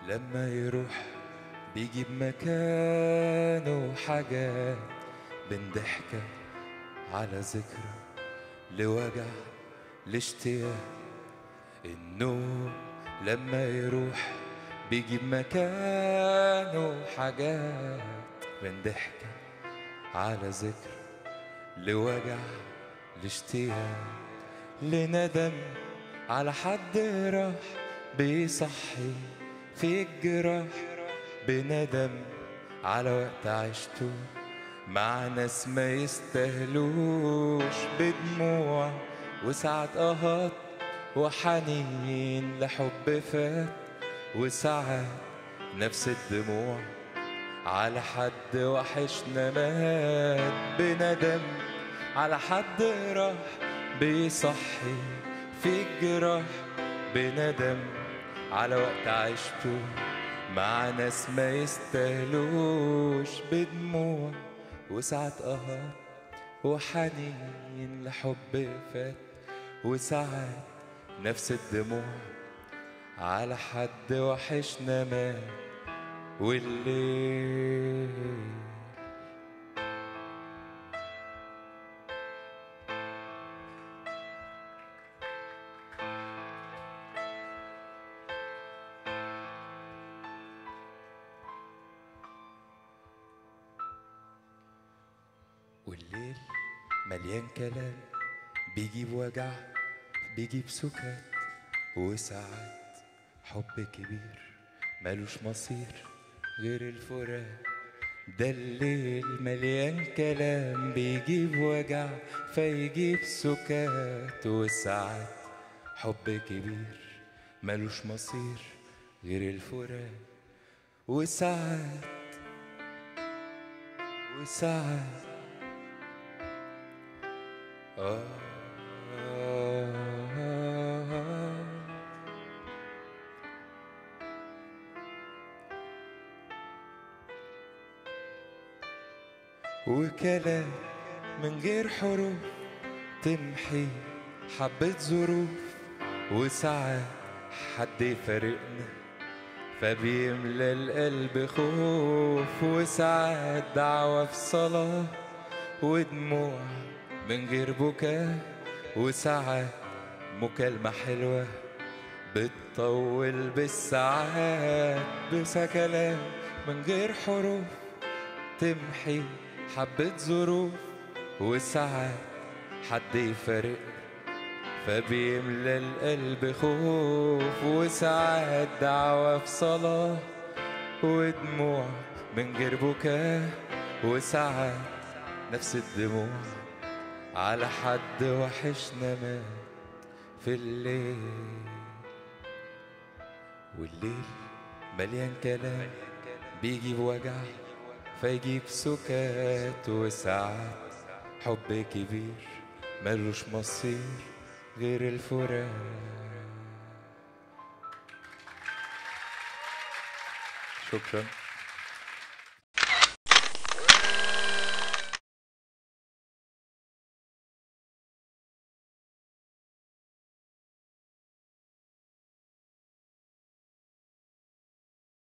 لما يروح بيجيب مكانه حاجات بين ضحكة على ذكرى لوجع لاشتياق النوم لما يروح بيجيب مكانه حاجات من ضحكة على ذكر لوجع لاشتياق لندم على حد راح بيصحي في الجراح بندم على وقت عشته مع ناس ما يستاهلوش بدموع وساعات قهط وحنين لحب فات وساعات نفس الدموع على حد وحشنا مات بندم على حد راح بيصحي في الجراح بندم على وقت عشته مع ناس ما يستاهلوش بدموع وساعات قهر وحنين لحب فات وساعات نفس الدموع على حد وحشنا مات والليل والليل مليان كلام بيجيب وجع بيجيب سكات وساعات حب كبير ملوش مصير غير الفراق ده الليل مليان كلام بيجيب وجع فيجيب سكات وساعات حب كبير ملوش مصير غير الفراق وساعات وساعات آه وكلام من غير حروف تمحي حبة ظروف وساعات حد يفارقنا فبيملى القلب خوف وساعات دعوة في صلاة ودموع من غير بكاء وساعات مكالمة حلوة بتطول بالساعات بس كلام من غير حروف تمحي حبة ظروف وساعات حد يفارق فبيملى القلب خوف وساعات دعوة في صلاة ودموع من غير بكاء وساعات نفس الدموع على حد وحشنا مات في الليل والليل مليان كلام بيجيب وجع فيجيب سكات وساعات حب كبير ملوش مصير غير الفراق شكرا